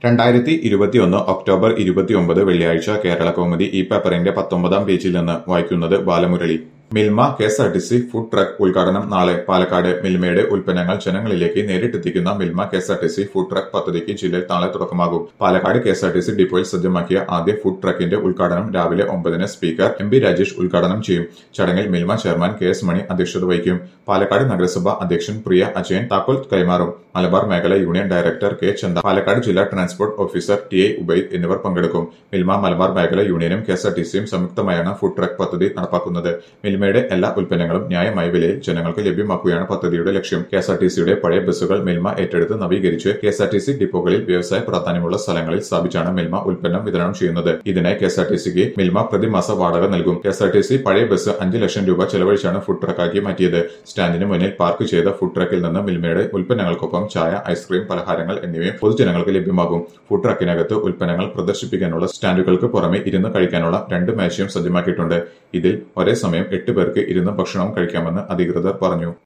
രണ്ടായിരത്തി ഇരുപത്തിയൊന്ന് ഒക്ടോബർ ഇരുപത്തിയൊമ്പത് വെള്ളിയാഴ്ച കേരള കൗമുദി ഈ പേപ്പറിന്റെ പത്തൊമ്പതാം പേജിൽ നിന്ന് വായിക്കുന്നത് Balamurali Milma KSRTC food truck ഉദ്ഘാടനം നാളെ പാലക്കാട് മിൽമയുടെ ഉൽപ്പന്നങ്ങൾ ജനങ്ങളിലേക്ക് നേരിട്ടെത്തിക്കുന്ന മിൽമ കെഎസ്ആർടിസി ഫുഡ് ട്രക്ക് പദ്ധതിക്ക് ജില്ലയിൽ നാളെ തുടക്കമാകും പാലക്കാട് കെഎസ്ആർടിസി ഡിപ്പോയിൽ സജ്ജമാക്കിയ ആദ്യ ഫുഡ് ട്രക്കിന്റെ ഉദ്ഘാടനം രാവിലെ ഒമ്പതിന് സ്പീക്കർ എം പി രാജേഷ് ഉദ്ഘാടനം ചെയ്യും ചടങ്ങിൽ Milma chairman K S Mani അധ്യക്ഷത വഹിക്കും പാലക്കാട് നഗരസഭ അധ്യക്ഷൻ പ്രിയ അജയൻ താക്കോൽ കൈമാറും മലബാർ മേഖല union director K Chanda Palakkad ജില്ലാ transport officer T I Ubaid എന്നിവർ പങ്കെടുക്കും മിൽമ മലബാർ മേഖല യൂണിയനും കെഎസ്ആർടിസിയും സംയുക്തമായാണ് ഫുഡ് ട്രക്ക് പദ്ധതി നടപ്പാക്കുന്നത് മിൽമയുടെ എല്ലാ ഉൽപ്പന്നങ്ങളും ന്യായമായ വിലയിൽ ജനങ്ങൾക്ക് ലഭ്യമാക്കുകയാണ് പദ്ധതിയുടെ ലക്ഷ്യം കെഎസ്ആർടിസിയുടെ പഴയ ബസ്സുകൾ മിൽമ ഏറ്റെടുത്ത് നവീകരിച്ച് കെഎസ്ആർടിസി ഡിപ്പോകളിൽ വ്യവസായ പ്രാധാന്യമുള്ള സ്ഥലങ്ങളിൽ സ്ഥാപിച്ചാണ് മിൽമ ഉൽപ്പന്നം വിതരണം ചെയ്യുന്നത് ഇതിനായി കെഎസ്ആർടിസിക്ക് മിൽമ പ്രതിമാസ വാടക നൽകും കെഎസ്ആർടിസി പഴയ ബസ് അഞ്ച് ലക്ഷം രൂപ ചെലവഴിച്ചാണ് ഫുഡ് ട്രക്കാക്കി മാറ്റിയത് സ്റ്റാൻഡിന് മുന്നിൽ പാർക്ക് ചെയ്ത ഫുഡ് ട്രക്കിൽ നിന്ന് മിൽമയുടെ ഉൽപ്പന്നങ്ങൾക്കൊപ്പം ചായ ഐസ്ക്രീം പലഹാരങ്ങൾ എന്നിവയും പൊതുജനങ്ങൾക്ക് ലഭ്യമാകും ഫുഡ് ട്രക്കിനകത്ത് ഉൽപ്പന്നങ്ങൾ പ്രദർശിപ്പിക്കാനുള്ള സ്റ്റാൻഡുകൾക്ക് പുറമെ ഇരുന്ന് കഴിക്കാനുള്ള രണ്ട് മേശയും സജ്ജമാക്കിയിട്ടുണ്ട് ഇതിൽ ഒരേ സമയം എട്ട് പേർക്ക് ഇരുന്ന് ഭക്ഷണം കഴിക്കാമെന്ന് അധികൃതർ പറഞ്ഞു